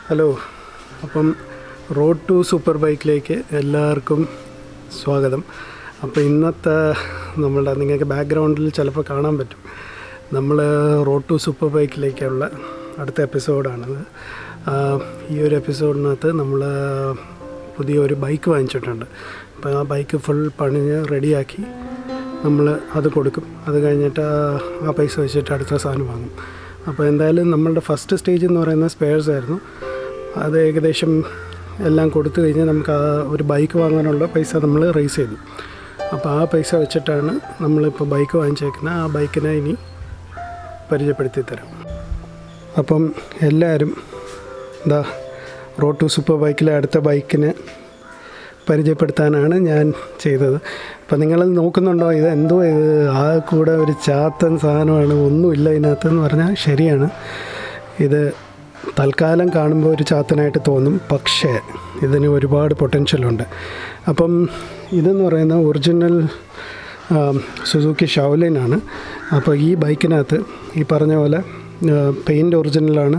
Hello അപ്പം road to super ബൈക്കിലേക്ക് എല്ലാവർക്കും സ്വാഗതം അപ്പോൾ ഇന്നത്തെ നമ്മളുടെ നിങ്ങൾക്ക് ബാക്ക്ഗ്രൗണ്ടിൽ ചിലപ്പോൾ കാണാൻ പറ്റും നമ്മൾ റോഡ് ടു സൂപ്പർ ബൈക്കിലേക്കുള്ള അടുത്ത എപ്പിസോഡാണിത് ആ, ഈ ഒരു എപ്പിസോഡിനകത്ത് നമ്മൾ പുതിയ ഒരു ബൈക്ക് വാങ്ങിച്ചിട്ടുണ്ട് അപ്പോൾ ആ ബൈക്ക് ഫുൾ പണിഞ്ഞ് റെഡിയാക്കി നമ്മൾ അത് കൊടുക്കും അത് കഴിഞ്ഞിട്ട് ആ- ആ പൈസ വെച്ചിട്ട് അടുത്ത സാധനം വാങ്ങും അപ്പോൾ എന്തായാലും നമ്മളുടെ ഫസ്റ്റ് സ്റ്റേജ് എന്ന് പറയുന്നത് സ്പെയർസ് ആയിരുന്നു അത് ഏകദേശം എല്ലാം കൊടുത്തു കഴിഞ്ഞ് നമുക്ക് ആ ഒരു ബൈക്ക് വാങ്ങാനുള്ള പൈസ നമ്മൾ റേസ് ചെയ്തു അപ്പോൾ ആ പൈസ വെച്ചിട്ടാണ് നമ്മളിപ്പോൾ ബൈക്ക് വാങ്ങിച്ചേക്കുന്നത് ആ ബൈക്കിനെ ഇനി പരിചയപ്പെടുത്തി തരാം അപ്പം എല്ലാവരും എന്താ റോഡ് ടു സൂപ്പർ ബൈക്കിലെ അടുത്ത ബൈക്കിന് പരിചയപ്പെടുത്താനാണ് ഞാൻ ചെയ്തത് അപ്പം നിങ്ങൾ നോക്കുന്നുണ്ടോ ഇത് എന്തോ ഇത് ആ കൂടെ ഒരു ചാത്തൻ സാധനമാണ് ഒന്നുമില്ല ഇതിനകത്ത് എന്ന് പറഞ്ഞാൽ ശരിയാണ് ഇത് തൽക്കാലം കാണുമ്പോൾ ഒരു ചാത്തനായിട്ട് തോന്നും പക്ഷേ ഇതിന് ഒരുപാട് പൊട്ടൻഷ്യലുണ്ട് അപ്പം ഇതെന്ന് പറയുന്ന ഒറിജിനൽ സുസുക്കി ഷൗലിനാണ് അപ്പോൾ ഈ ബൈക്കിനകത്ത് ഈ പറഞ്ഞ പോലെ പെയിൻറ്റ് ഒറിജിനലാണ്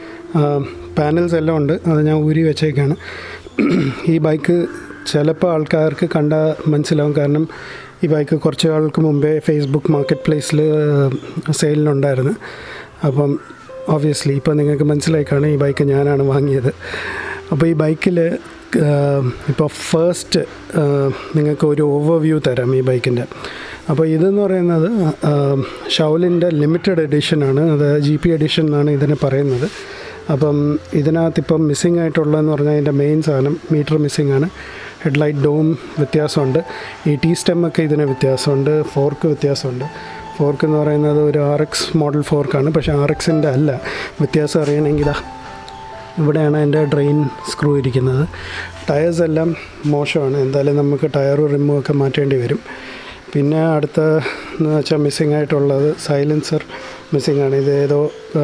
പാനൽസ് എല്ലാം ഉണ്ട് അത് ഞാൻ ഊരി വെച്ചേക്കാണ് ഈ ബൈക്ക് ചിലപ്പോൾ ആൾക്കാർക്ക് കണ്ട മനസ്സിലാവും കാരണം ഈ ബൈക്ക് കുറച്ച് ആൾക്ക് മുമ്പേ ഫേസ്ബുക്ക് മാർക്കറ്റ് പ്ലേസിൽ സെയിലിനുണ്ടായിരുന്നു അപ്പം ഓബിയസ്ലി ഇപ്പോൾ നിങ്ങൾക്ക് മനസ്സിലായി കാണും ഈ ബൈക്ക് ഞാനാണ് വാങ്ങിയത് അപ്പോൾ ഈ ബൈക്കിൽ ഇപ്പോൾ ഫസ്റ്റ് നിങ്ങൾക്ക് ഒരു ഓവർവ്യൂ തരാം ഈ ബൈക്കിൻ്റെ അപ്പോൾ ഇതെന്ന് പറയുന്നത് ഷൗലിൻ്റെ ലിമിറ്റഡ് എഡിഷനാണ് അത് ജി പി എഡിഷൻ എന്നാണ് ഇതിനെ പറയുന്നത് അപ്പം ഇതിനകത്ത് ഇപ്പം മിസ്സിങ് ആയിട്ടുള്ളതെന്ന് പറഞ്ഞാൽ അതിൻ്റെ മെയിൻ സാധനം മീറ്റർ മിസ്സിങ് ആണ് ഹെഡ്ലൈറ്റ് ഡോം വ്യത്യാസമുണ്ട് ഈ ടി സ്റ്റെമ്മൊക്കെ ഇതിന് വ്യത്യാസമുണ്ട് ഫോർക്ക് വ്യത്യാസമുണ്ട് ഫോർക്ക് എന്ന് പറയുന്നത് ഒരു ആർ എക്സ് മോഡൽ ഫോർക്കാണ് പക്ഷേ ആർ എക്സിൻ്റെ അല്ല വ്യത്യാസം അറിയണമെങ്കിൽ ദാ ഇവിടെയാണ് എൻ്റെ ഡ്രെയിൻ സ്ക്രൂ ഇരിക്കുന്നത് ടയേഴ്സ് എല്ലാം മോശമാണ് എന്തായാലും നമുക്ക് ടയറും റിമ്മും ഒക്കെ മാറ്റേണ്ടി വരും പിന്നെ അടുത്ത എന്ന് വെച്ചാൽ മിസ്സിങ് ആയിട്ടുള്ളത് സൈലൻസർ മിസ്സിങ് ആണ് ഇത് ഏതോ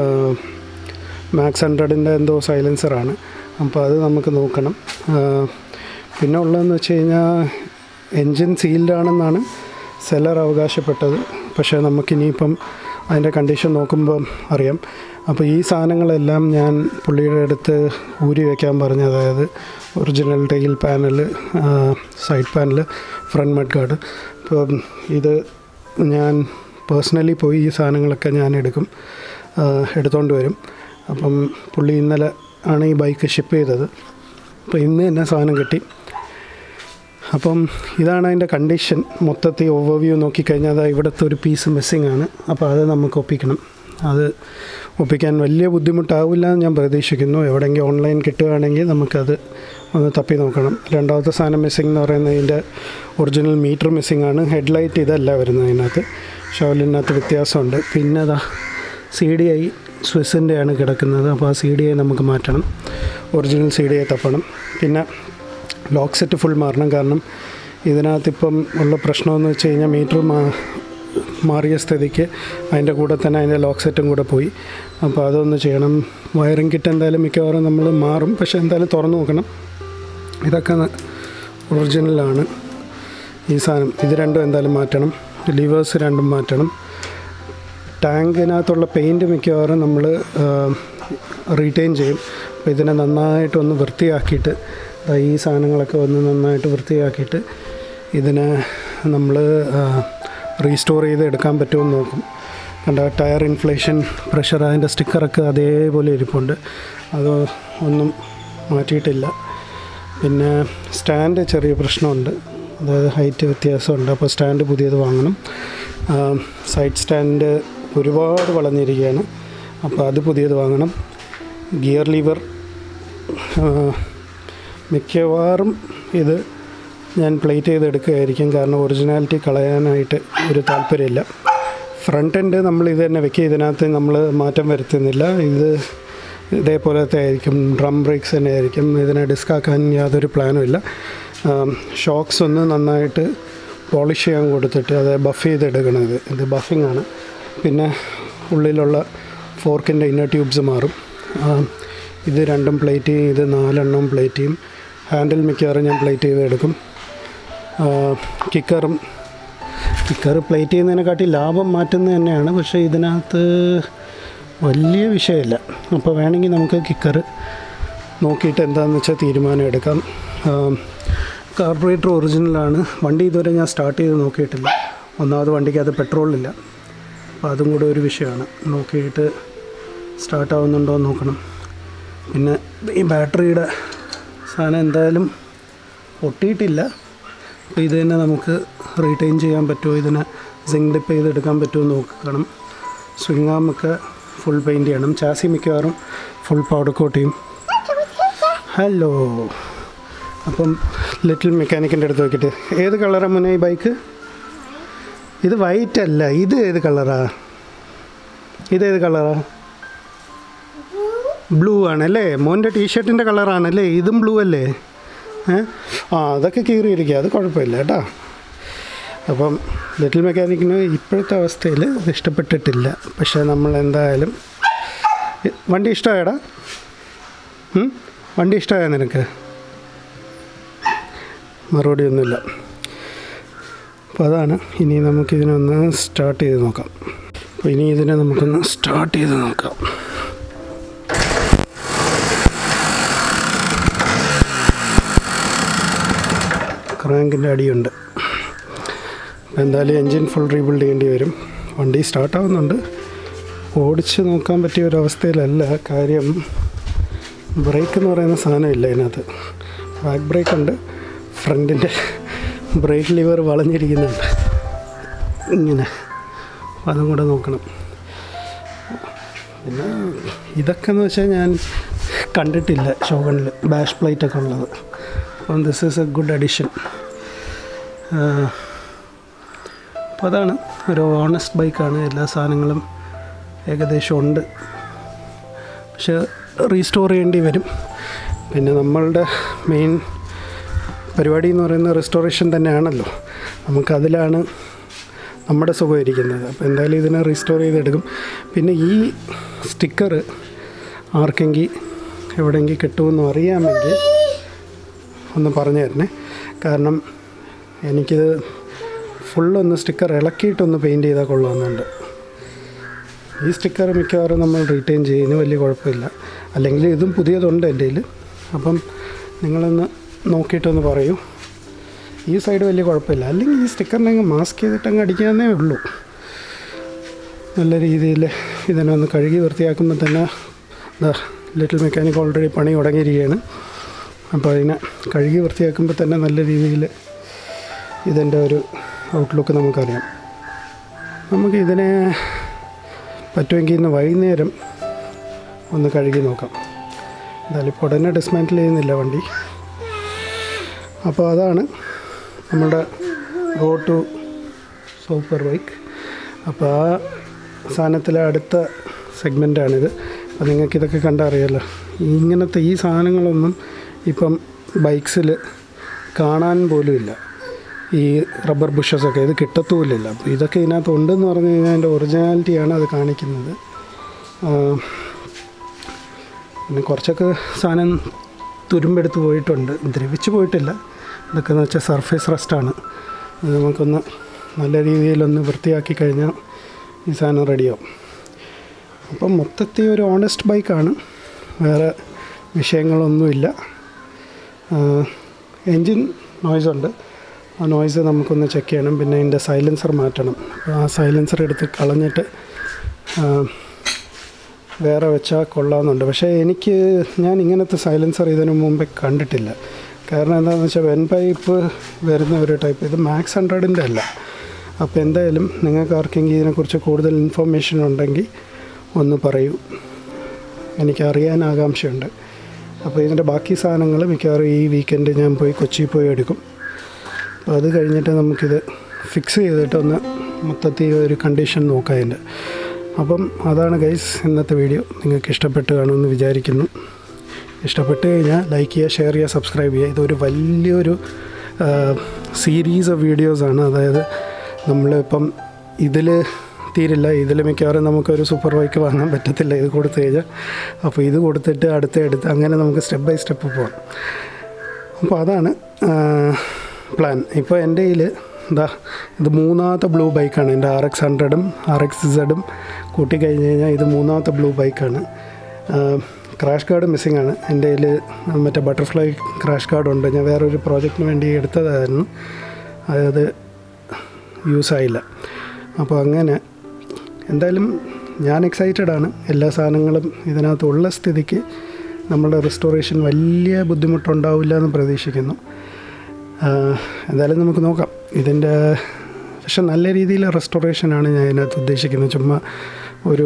മാക്സ് ഹൺഡ്രഡിൻ്റെ എന്തോ സൈലൻസറാണ് അപ്പോൾ അത് നമുക്ക് നോക്കണം ആ, പിന്നെ ഉള്ളതെന്ന് വെച്ച് കഴിഞ്ഞാൽ എൻജിൻ സീൽഡ് ആണെന്നാണ് സെല്ലർ അവകാശപ്പെട്ടത് പക്ഷേ നമുക്കിനിയിപ്പം അതിൻ്റെ കണ്ടീഷൻ നോക്കുമ്പം അറിയാം അപ്പോൾ ഈ സാധനങ്ങളെല്ലാം ഞാൻ പുള്ളിയുടെ അടുത്ത് ഊരി വയ്ക്കാൻ പറഞ്ഞു അതായത് original tail panel side panel front mudguard അപ്പം ഇത് ഞാൻ പേഴ്സണലി പോയി ഈ സാധനങ്ങളൊക്കെ ഞാൻ എടുക്കും ആ, എടുത്തോണ്ട് വരും അപ്പം പുള്ളി ഇന്നലെ ആണ് ഈ ബൈക്ക് ഷിപ്പ് ചെയ്തത് അപ്പോൾ ഇന്ന് തന്നെ സാധനം കിട്ടി അപ്പം ഇതാണ് അതിൻ്റെ കണ്ടീഷൻ മൊത്തത്തിൽ ഓവർവ്യൂ നോക്കിക്കഴിഞ്ഞാൽ അത് ഇവിടുത്തെ ഒരു പീസ് മിസ്സിങ് ആണ് അപ്പോൾ അത് നമുക്ക് ഒപ്പിക്കണം അത് ഒപ്പിക്കാൻ വലിയ ബുദ്ധിമുട്ടാവില്ല എന്ന് ഞാൻ പ്രതീക്ഷിക്കുന്നു എവിടെയെങ്കിലും ഓൺലൈൻ കിട്ടുകയാണെങ്കിൽ നമുക്കത് ഒന്ന് തപ്പി നോക്കണം രണ്ടാമത്തെ സാധനം മിസ്സിങ് എന്ന് പറയുന്നത് ഇതിൻ്റെ ഒറിജിനൽ മീറ്റർ മിസ്സിങ് ആണ് ഹെഡ്ലൈറ്റ് ഇതല്ല വരുന്നത് ഇതിനകത്ത് ഷോലിനകത്ത് വ്യത്യാസമുണ്ട് പിന്നെ അതാ സി ഡി ഐ സ്വിസിൻ്റെയാണ് കിടക്കുന്നത് അപ്പോൾ ആ സി ഡി ഐ നമുക്ക് മാറ്റണം ഒറിജിനൽ സി ഡി ഐ തപ്പണം പിന്നെ ലോക്ക് സെറ്റ് ഫുൾ മാറണം കാരണം ഇതിനകത്തിപ്പം ഉള്ള പ്രശ്നമെന്ന് വെച്ച് കഴിഞ്ഞാൽ മീറ്റർ മാ മാറിയ സ്ഥിതിക്ക് അതിൻ്റെ കൂടെ തന്നെ അതിൻ്റെ ലോക്ക് സെറ്റും കൂടെ പോയി അപ്പോൾ അതൊന്ന് ചെയ്യണം വയറിംഗ് കിറ്റ് എന്തായാലും മിക്കവാറും നമ്മൾ മാറും പക്ഷേ എന്തായാലും തുറന്നു നോക്കണം ഇതൊക്കെ ഒറിജിനലാണ് ഈ സാധനം ഇത് രണ്ടും എന്തായാലും മാറ്റണം ലിവേഴ്സ് രണ്ടും മാറ്റണം ടാങ്കിനകത്തുള്ള പെയിൻറ്റ് മിക്കവാറും നമ്മൾ റീറ്റെയിൻ ചെയ്യും അപ്പോൾ ഇതിനെ നന്നായിട്ടൊന്ന് വൃത്തിയാക്കിയിട്ട് ദാ ഈ സാധനങ്ങളൊക്കെ ഒന്ന് നന്നായിട്ട് വൃത്തിയാക്കിയിട്ട് ഇതിനെ നമ്മൾ റീസ്റ്റോർ ചെയ്ത് എടുക്കാൻ പറ്റുമെന്ന് നോക്കും കണ്ട ടയർ ഇൻഫ്ലേഷൻ പ്രഷർ അതിൻ്റെ സ്റ്റിക്കറൊക്കെ അതേപോലെ ഇരിപ്പുണ്ട് അത് ഒന്നും മാറ്റിയിട്ടില്ല പിന്നെ സ്റ്റാൻഡ് ചെറിയ പ്രശ്നമുണ്ട് അതായത് ഹൈറ്റ് വ്യത്യാസമുണ്ട് അപ്പോൾ സ്റ്റാൻഡ് പുതിയത് വാങ്ങണം സൈഡ് സ്റ്റാൻഡ് ഒരുപാട് വളഞ്ഞിരിക്കുകയാണ് അപ്പോൾ അത് പുതിയത് വാങ്ങണം ഗിയർ ലീവർ മിക്കവാറും ഇത് ഞാൻ പ്ലേറ്റ് ചെയ്ത് എടുക്കുകയായിരിക്കും കാരണം ഒറിജിനാലിറ്റി കളയാനായിട്ട് ഒരു താല്പര്യമില്ല ഫ്രണ്ട് എൻഡ് നമ്മൾ ഇത് തന്നെ വെക്കുക ഇതിനകത്ത് നമ്മൾ മാറ്റം വരുത്തുന്നില്ല ഇത് ഇതേപോലത്തെ ആയിരിക്കും ഡ്രം ബ്രേക്സ് തന്നെ ആയിരിക്കും ഇതിനെ ഡിസ്കാക്കാൻ യാതൊരു പ്ലാനും ഇല്ല ഷോക്സ് ഒന്ന് നന്നായിട്ട് പോളിഷ് ചെയ്യാൻ കൊടുത്തിട്ട് അത് ബഫ് ചെയ്തെടുക്കണം ഇത് ഇത് ബഫിംഗ് ആണ് പിന്നെ ഉള്ളിലുള്ള ഫോർക്കിൻ്റെ ഇന്നർ ട്യൂബ്സ് മാറും ആ, ഇത് രണ്ടും പ്ലേറ്റ് ചെയ്യും ഇത് നാലെണ്ണം പ്ലേറ്റ് ചെയ്യും ഹാൻഡിൽ മിക്കവാറും ഞാൻ പ്ലേറ്റ് ചെയ്തെടുക്കും കിക്കറും കിക്കർ പ്ലേറ്റ് ചെയ്യുന്നതിനെക്കാട്ടി ലാഭം മാറ്റുന്നത് തന്നെയാണ് പക്ഷേ ഇതിനകത്ത് വലിയ വിഷയമില്ല അപ്പോൾ വേണമെങ്കിൽ നമുക്ക് കിക്കർ നോക്കിയിട്ട് എന്താണെന്ന് വെച്ചാൽ തീരുമാനം എടുക്കാം കാർബറേറ്റർ ഒറിജിനലാണ് വണ്ടി ഇതുവരെ ഞാൻ സ്റ്റാർട്ട് ചെയ്ത് നോക്കിയിട്ടില്ല ഒന്നാമത് വണ്ടിക്ക് അത് പെട്രോളില്ല അപ്പോൾ അതും കൂടെ ഒരു വിഷയമാണ് നോക്കിയിട്ട് സ്റ്റാർട്ട് ആവുന്നുണ്ടോ എന്ന് നോക്കണം പിന്നെ ഈ ബാറ്ററിയുടെ സാധനം എന്തായാലും പൊട്ടിയിട്ടില്ല അപ്പോൾ ഇത് തന്നെ നമുക്ക് റീറ്റെയിൻ ചെയ്യാൻ പറ്റുമോ ഇതിനെ സിങ്ക് ഡിപ്പ് ചെയ്തെടുക്കാൻ പറ്റുമോ എന്ന് നോക്കണം സ്വിങ് ആമൊക്കെ ഫുൾ പെയിൻറ് ചെയ്യണം ചാസി മിക്കവാറും ഫുൾ പൗഡർ കോട്ട് ചെയ്യും ഹലോ അപ്പം ലിറ്റിൽ മെക്കാനിക്കിൻ്റെ അടുത്ത് നോക്കിയിട്ട് ഏത് കളറാണ് മുന്നേ ഈ ബൈക്ക് ഇത് വൈറ്റ് അല്ല ഇത് ഏത് കളറാ ഇതേത് കളറാ ബ്ലൂ ആണല്ലേ മോൻ്റെ ടീഷർട്ടിൻ്റെ കളറാണല്ലേ ഇതും ബ്ലൂ അല്ലേ ഏ ആ അതൊക്കെ കീറിയിരിക്കുക അത് കുഴപ്പമില്ല കേട്ടോ അപ്പം ലിറ്റിൽ മെക്കാനിക്കിന് ഇപ്പോഴത്തെ അവസ്ഥയിൽ ഇത് ഇഷ്ടപ്പെട്ടിട്ടില്ല പക്ഷേ നമ്മൾ എന്തായാലും ഇ- വണ്ടി ഇഷ്ടമായടാ ഉം? വണ്ടി ഇഷ്ടമായ നിനക്ക് മറുപടി ഒന്നുമില്ല അപ്പോൾ അതാണ് ഇനി നമുക്കിതിനൊന്ന് സ്റ്റാർട്ട് ചെയ്ത് നോക്കാം അപ്പോൾ ഇനി ഇതിനെ നമുക്കൊന്ന് സ്റ്റാർട്ട് ചെയ്ത് നോക്കാം ക്രാങ്കിൻ്റെ അടിയുണ്ട് അപ്പോൾ എന്തായാലും എൻജിൻ ഫുൾ റീബിൽഡ് ചെയ്യേണ്ടി വരും വണ്ടി സ്റ്റാർട്ട് ആവുന്നുണ്ട് ഓടിച്ച് നോക്കാൻ പറ്റിയ ഒരു അവസ്ഥയിലല്ല കാര്യം ബ്രേക്ക് എന്ന് പറയുന്ന സാധനമില്ല ഇതിനകത്ത് ബാക്ക് ബ്രേക്ക് ഉണ്ട് ഫ്രണ്ടിൻ്റെ ബ്രേക്ക് ലിവർ വളഞ്ഞിരിക്കുന്നുണ്ട് ഇങ്ങനെ അപ്പോൾ അതും കൂടെ നോക്കണം പിന്നെ ഇതൊക്കെ എന്ന് വെച്ചാൽ ഞാൻ കണ്ടിട്ടില്ല ഷോഗണിൽ ബാഷ് പ്ലേറ്റ് ഒക്കെ ഉള്ളത് അപ്പം this is a good addition അപ്പോൾ അതാണ് ഒരു ഓണസ്റ്റ് ബൈക്കാണ് എല്ലാ സാധനങ്ങളും ഏകദേശം ഉണ്ട് പക്ഷെ റീസ്റ്റോർ ചെയ്യേണ്ടി വരും പിന്നെ നമ്മളുടെ മെയിൻ പരിപാടി എന്ന് പറയുന്നത് റെസ്റ്റോറേഷൻ തന്നെയാണല്ലോ നമുക്കതിലാണ് നമ്മുടെ സുഖം ഇരിക്കുന്നത് അപ്പോൾ എന്തായാലും ഇതിനെ റീസ്റ്റോർ ചെയ്തെടുക്കും പിന്നെ ഈ സ്റ്റിക്കർ ആർക്കെങ്കിൽ എവിടെയെങ്കിൽ കിട്ടുമെന്ന് അറിയാമെങ്കിൽ ഒന്ന് പറഞ്ഞു തരണേ കാരണം എനിക്കിത് ഫുള്ളൊന്ന് സ്റ്റിക്കർ ഇളക്കിയിട്ടൊന്ന് പെയിൻറ്റ് ചെയ്താൽ കൊള്ളാമെന്നുണ്ട് ഈ സ്റ്റിക്കർ മിക്കവാറും നമ്മൾ റീറ്റെയിൻ ചെയ്യുന്നു വലിയ കുഴപ്പമില്ല അല്ലെങ്കിൽ ഇതും പുതിയതുണ്ട് എൻ്റെ കയ്യിൽ അപ്പം നിങ്ങളൊന്ന് നോക്കിയിട്ടൊന്ന് പറയൂ ഈ സൈഡ് വലിയ കുഴപ്പമില്ല അല്ലെങ്കിൽ ഈ സ്റ്റിക്കറിനെ അങ്ങ് മാസ്ക് ചെയ്തിട്ട് അങ്ങ് അടിക്കാന്നേ ഉള്ളൂ നല്ല രീതിയിൽ ഇതിനെ ഒന്ന് കഴുകി വൃത്തിയാക്കുമ്പോൾ തന്നെ ദാ ലിറ്റിൽ മെക്കാനിക് ഓൾറെഡി പണി തുടങ്ങിയിരിക്കുകയാണ് അപ്പോൾ അതിനെ കഴുകി വൃത്തിയാക്കുമ്പോൾ തന്നെ നല്ല രീതിയിൽ ഇതിൻ്റെ ഒരു ഔട്ട്ലുക്ക് നമുക്കറിയാം നമുക്ക് ഇതിനെ പറ്റുമെങ്കിൽ ഇന്ന് വൈകുന്നേരം ഒന്ന് കഴുകി നോക്കാം എന്തായാലും ഇപ്പോൾ ഉടനെ ഡിസ്മാൻറ്റിൽ ചെയ്യുന്നില്ല വണ്ടി അപ്പോൾ അതാണ് നമ്മുടെ ഗോ ടു സൂപ്പർ ബൈക്ക് അപ്പോൾ ആ സാധനത്തിലെ അടുത്ത സെഗ്മെൻറ്റാണിത് അപ്പോൾ നിങ്ങൾക്ക് ഇതൊക്കെ കണ്ടറിയാലോ ഇങ്ങനത്തെ ഈ സാധനങ്ങളൊന്നും ഇപ്പം ബൈക്സിൽ കാണാൻ പോലും ഇല്ല ഈ റബ്ബർ ബുഷസൊക്കെ ഇത് കിട്ടത്തുമില്ല അപ്പോൾ ഇതൊക്കെ ഇതിനകത്ത് ഉണ്ടെന്ന് പറഞ്ഞു കഴിഞ്ഞാൽ അതിൻ്റെ ഒറിജിനാലിറ്റിയാണ് അത് കാണിക്കുന്നത് ആ, പിന്നെ കുറച്ചൊക്കെ സാധനം തുരുമ്പെടുത്ത് പോയിട്ടുണ്ട് ദ്രവിച്ച് പോയിട്ടില്ല ഇതൊക്കെ എന്ന് വെച്ചാൽ സർഫേസ് റസ്റ്റാണ് ഇത് നമുക്കൊന്ന് നല്ല രീതിയിലൊന്ന് വൃത്തിയാക്കി കഴിഞ്ഞാൽ ഈ സാധനം റെഡിയാവും അപ്പം മൊത്തത്തിൽ ഒരു ഓണസ്റ്റ് ബൈക്കാണ് വേറെ വിഷയങ്ങളൊന്നുമില്ല എൻജിൻ നോയ്സ് ഉണ്ട് ആ നോയ്സ് നമുക്കൊന്ന് ചെക്ക് ചെയ്യണം പിന്നെ അതിൻ്റെ സൈലൻസർ മാറ്റണം അപ്പോൾ ആ സൈലൻസർ എടുത്ത് കളഞ്ഞിട്ട് ആ, വേറെ വെച്ചാൽ കൊള്ളാമെന്നുണ്ട് പക്ഷേ എനിക്ക് ഞാൻ ഇങ്ങനത്തെ സൈലൻസർ ഇതിനു മുമ്പേ കണ്ടിട്ടില്ല കാരണം എന്താണെന്ന് വെച്ചാൽ വെൻ പൈപ്പ് വരുന്ന ഒരു ടൈപ്പ് ഇത് മാക്സ് ഹൺഡ്രഡിൻ്റെ അല്ല അപ്പോൾ എന്തായാലും നിങ്ങൾക്ക് ആർക്കെങ്കിലും ഇതിനെക്കുറിച്ച് കൂടുതൽ ഇൻഫർമേഷൻ ഉണ്ടെങ്കിൽ ഒന്ന് പറയൂ എനിക്ക് അറിയാൻ ആകാംക്ഷയുണ്ട് അപ്പോൾ ഇതിൻ്റെ ബാക്കി സാധനങ്ങൾ മിക്കവാറും ഈ വീക്കെൻഡ് ഞാൻ പോയി കൊച്ചി പോയി എടുക്കും അപ്പോൾ അത് കഴിഞ്ഞിട്ട് നമുക്കിത് ഫിക്സ് ചെയ്തിട്ട് ഒന്ന് മൊത്തത്തിൽ ഒരു കണ്ടീഷൻ നോക്കാം അതിൻ്റെ അപ്പം അതാണ് ഗൈസ് ഇന്നത്തെ വീഡിയോ നിങ്ങൾക്ക് ഇഷ്ടപ്പെട്ട് കാണുമെന്ന് വിചാരിക്കുന്നു ഇഷ്ടപ്പെട്ട് കഴിഞ്ഞാൽ ലൈക്ക് ചെയ്യുക ഷെയർ ചെയ്യുക സബ്സ്ക്രൈബ് ചെയ്യുക ഇതൊരു വലിയൊരു സീരീസ് ഓഫ് വീഡിയോസാണ് അതായത് നമ്മളിപ്പം ഇതിൽ തീരില്ല ഇതിൽ മിക്കവാറും നമുക്കൊരു സൂപ്പർ ബൈക്ക് വാങ്ങാൻ പറ്റത്തില്ല ഇത് കൊടുത്തു കഴിഞ്ഞാൽ അപ്പോൾ ഇത് കൊടുത്തിട്ട് അടുത്ത എടുത്ത് അങ്ങനെ നമുക്ക് സ്റ്റെപ്പ് ബൈ സ്റ്റെപ്പ് പോകാം അപ്പോൾ അതാണ് പ്ലാൻ ഇപ്പോൾ എൻ്റെ കയ്യിൽ എന്താ ഇത് മൂന്നാമത്തെ ബ്ലൂ ബൈക്കാണ് എൻ്റെ ആർ എക്സ് ഹൺഡ്രഡും ആർ എക്സ് ഇസഡും കൂട്ടി കഴിഞ്ഞ് കഴിഞ്ഞാൽ ഇത് മൂന്നാമത്തെ ബ്ലൂ ബൈക്കാണ് ക്രാഷ് കാർഡ് മിസ്സിംഗ് ആണ് എൻ്റെ കയ്യിൽ മറ്റേ ബട്ടർഫ്ലൈ ക്രാഷ് കാർഡ് ഉണ്ട് ഞാൻ വേറൊരു പ്രോജക്റ്റിന് വേണ്ടി എടുത്തതായിരുന്നു അത് യൂസ് ആയില്ല അപ്പോൾ അങ്ങനെ എന്തായാലും ഞാൻ എക്സൈറ്റഡ് ആണ് എല്ലാ സാധനങ്ങളും ഇതിനകത്തുള്ള സ്ഥിതിക്ക് നമ്മളുടെ റിസ്റ്റോറേഷൻ വലിയ ബുദ്ധിമുട്ടുണ്ടാവില്ല എന്ന് പ്രതീക്ഷിക്കുന്നു ആഹ് എന്തായാലും നമുക്ക് നോക്കാം ഇതിൻ്റെ പക്ഷെ നല്ല രീതിയിൽ റെസ്റ്റോറേഷനാണ് ഞാൻ ഇതിനകത്ത് ഉദ്ദേശിക്കുന്നത് ചുമ്മാ ഒരു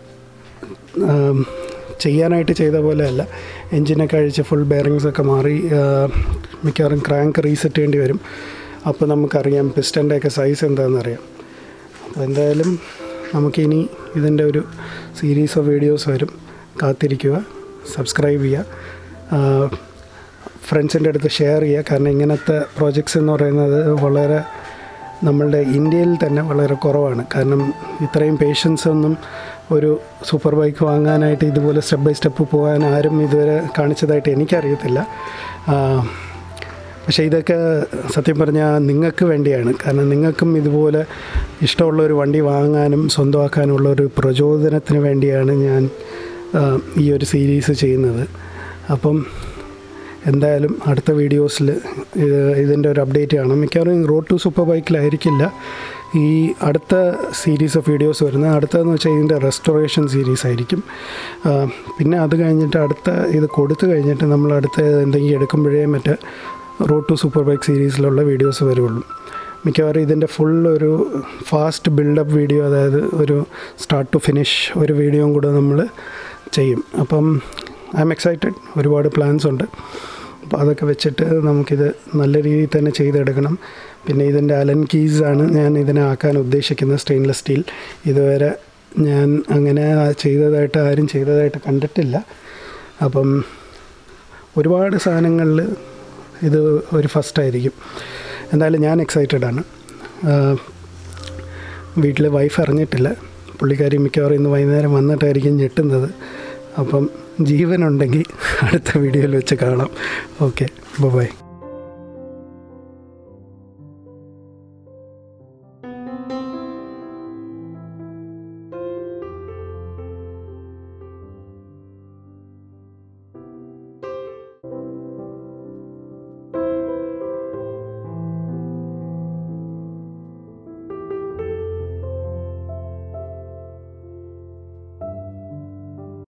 ആം, ചെയ്യാനായിട്ട് ചെയ്ത പോലെയല്ല എൻജിനൊക്കെ അഴിച്ച് ഫുൾ ബെയറിങ്സ് ഒക്കെ മാറി ആ, മിക്കവാറും ക്രാങ്ക് റീസെറ്റ് ചെയ്യേണ്ടി വരും അപ്പോൾ നമുക്കറിയാം പിസ്റ്റൻ്റെ ഒക്കെ സൈസ് എന്താണെന്ന് അറിയാം അപ്പോൾ എന്തായാലും നമുക്കിനി ഇതിൻ്റെ ഒരു സീരീസ് ഓഫ് വീഡിയോസ് വരും കാത്തിരിക്കുക സബ്സ്ക്രൈബ് ചെയ്യുക ഫ്രണ്ട്സിൻ്റെ അടുത്ത് ഷെയർ ചെയ്യുക കാരണം ഇങ്ങനത്തെ പ്രോജക്ട്സ് എന്ന് പറയുന്നത് വളരെ നമ്മളുടെ ഇന്ത്യയിൽ തന്നെ വളരെ കുറവാണ് കാരണം ഇത്രയും പേഷ്യൻസ് ഒന്നും ഒരു സൂപ്പർ ബൈക്ക് വാങ്ങാനായിട്ട് ഇതുപോലെ സ്റ്റെപ്പ് ബൈ സ്റ്റെപ്പ് പോകാൻ ആരും ഇതുവരെ കാണിച്ചതായിട്ട് എനിക്കറിയത്തില്ല ആ, പക്ഷേ ഇതൊക്കെ സത്യം പറഞ്ഞാൽ നിങ്ങൾക്ക് വേണ്ടിയാണ് കാരണം നിങ്ങൾക്കും ഇതുപോലെ ഇഷ്ടമുള്ള ഒരു വണ്ടി വാങ്ങാനും സ്വന്തമാക്കാനുള്ള ഒരു പ്രചോദനത്തിന് വേണ്ടിയാണ് ഞാൻ ആ, ഈ ഒരു സീരീസ് ചെയ്യുന്നത് അപ്പം എന്തായാലും അടുത്ത വീഡിയോസിൽ ഇതിൻ്റെ ഒരു അപ്ഡേറ്റ് കാണാം മിക്കവാറും റോഡ് ടു സൂപ്പർ ബൈക്കിലായിരിക്കില്ല ഈ അടുത്ത സീരീസ് ഓഫ് വീഡിയോസ് വരുന്നത് അടുത്തതെന്ന് വെച്ചാൽ ഇതിൻ്റെ റെസ്റ്റോറേഷൻ സീരീസ് ആയിരിക്കും ആ, പിന്നെ അത് കഴിഞ്ഞിട്ട് അടുത്ത ഇത് കൊടുത്തു കഴിഞ്ഞിട്ട് നമ്മൾ അടുത്ത എന്തെങ്കിലും എടുക്കുമ്പോഴേ മറ്റേ റോഡ് ടു സൂപ്പർ ബൈക്ക് സീരീസിലുള്ള വീഡിയോസ് വരുള്ളൂ മിക്കവാറും ഇതിൻ്റെ ഫുൾ ഒരു ഫാസ്റ്റ് ബിൽഡപ്പ് വീഡിയോ അതായത് ഒരു സ്റ്റാർട്ട് ടു ഫിനിഷ് ഒരു വീഡിയോയും കൂടെ നമ്മൾ ചെയ്യും അപ്പം ഐ എം എക്സൈറ്റഡ് ഒരുപാട് പ്ലാൻസ് ഉണ്ട് അപ്പോൾ അതൊക്കെ വെച്ചിട്ട് നമുക്കിത് നല്ല രീതിയിൽ തന്നെ ചെയ്തെടുക്കണം പിന്നെ ഇതിൻ്റെ അലൻ കീസാണ് ഞാൻ ഇതിനെ ആക്കാൻ ഉദ്ദേശിക്കുന്നത് സ്റ്റെയിൻലെസ് സ്റ്റീൽ ഇതുവരെ ഞാൻ അങ്ങനെ ചെയ്തതായിട്ട് ആരും ചെയ്തതായിട്ട് കണ്ടിട്ടില്ല അപ്പം ഒരുപാട് സാധനങ്ങളിൽ ഇത് ഒരു ഫസ്റ്റ് ആയിരിക്കും എന്തായാലും ഞാൻ എക്സൈറ്റഡ് ആണ് വീട്ടിൽ വൈഫ് അറിഞ്ഞിട്ടില്ല പുള്ളിക്കാരി മിക്കവാറും ഇന്ന് വൈകുന്നേരം വന്നിട്ടായിരിക്കും ഞെട്ടുന്നത് അപ്പം ജീവനുണ്ടെങ്കിൽ അടുത്ത വീഡിയോയിൽ വെച്ച് കാണാം ഓക്കെ ബൈ